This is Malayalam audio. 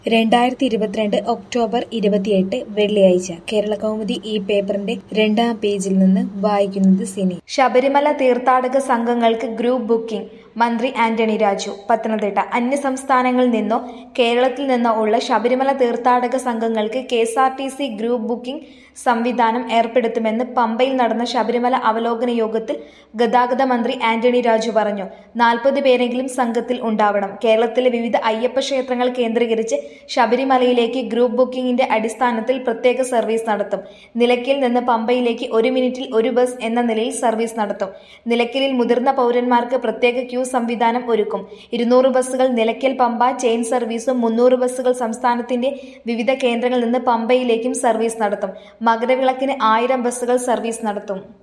രണ്ടായിരത്തി ഇരുപത്തിരണ്ട് ഒക്ടോബർ ഇരുപത്തിയെട്ട് വെള്ളിയാഴ്ച കേരളകൗമുദി ഈ പേപ്പറിന്റെ രണ്ടാം പേജിൽ നിന്ന് വായിക്കുന്നത് സിനി ശബരിമല തീർത്ഥാടക സംഘങ്ങൾക്ക് ഗ്രൂപ്പ് ബുക്കിംഗ് മന്ത്രി ആന്റണി രാജു പത്തനംതിട്ട അന്യ സംസ്ഥാനങ്ങളിൽ നിന്നോ കേരളത്തിൽ നിന്നോ ഉള്ള ശബരിമല തീർത്ഥാടക സംഘങ്ങൾക്ക് K S R T C group booking സംവിധാനം ഏർപ്പെടുത്തുമെന്ന് പമ്പയിൽ നടന്ന ശബരിമല അവലോകന യോഗത്തിൽ ഗതാഗത മന്ത്രി ആന്റണി രാജു പറഞ്ഞു നാൽപ്പത് പേരെങ്കിലും സംഘത്തിൽ ഉണ്ടാവണം കേരളത്തിലെ വിവിധ അയ്യപ്പ ക്ഷേത്രങ്ങൾ കേന്ദ്രീകരിച്ച് ശബരിമലയിലേക്ക് ഗ്രൂപ്പ് ബുക്കിംഗിന്റെ അടിസ്ഥാനത്തിൽ പ്രത്യേക സർവീസ് നടത്തും നിലയ്ക്കൽ നിന്ന് പമ്പയിലേക്ക് ഒരു മിനിറ്റിൽ ഒരു ബസ് എന്ന നിലയിൽ സർവീസ് നടത്തും നിലയ്ക്കലിൽ മുതിർന്ന പൗരന്മാർക്ക് പ്രത്യേക ക്യൂ സംവിധാനം ഒരുക്കും ഇരുന്നൂറ് ബസ്സുകൾ നിലയ്ക്കൽ പമ്പ ചെയിൻ സർവീസും മുന്നൂറ് ബസ്സുകൾ സംസ്ഥാനത്തിന്റെ വിവിധ കേന്ദ്രങ്ങളിൽ നിന്ന് പമ്പയിലേക്കും സർവീസ് നടത്തും മകരവിളക്കിന് ആയിരം ബസ്സുകൾ സർവീസ് നടത്തും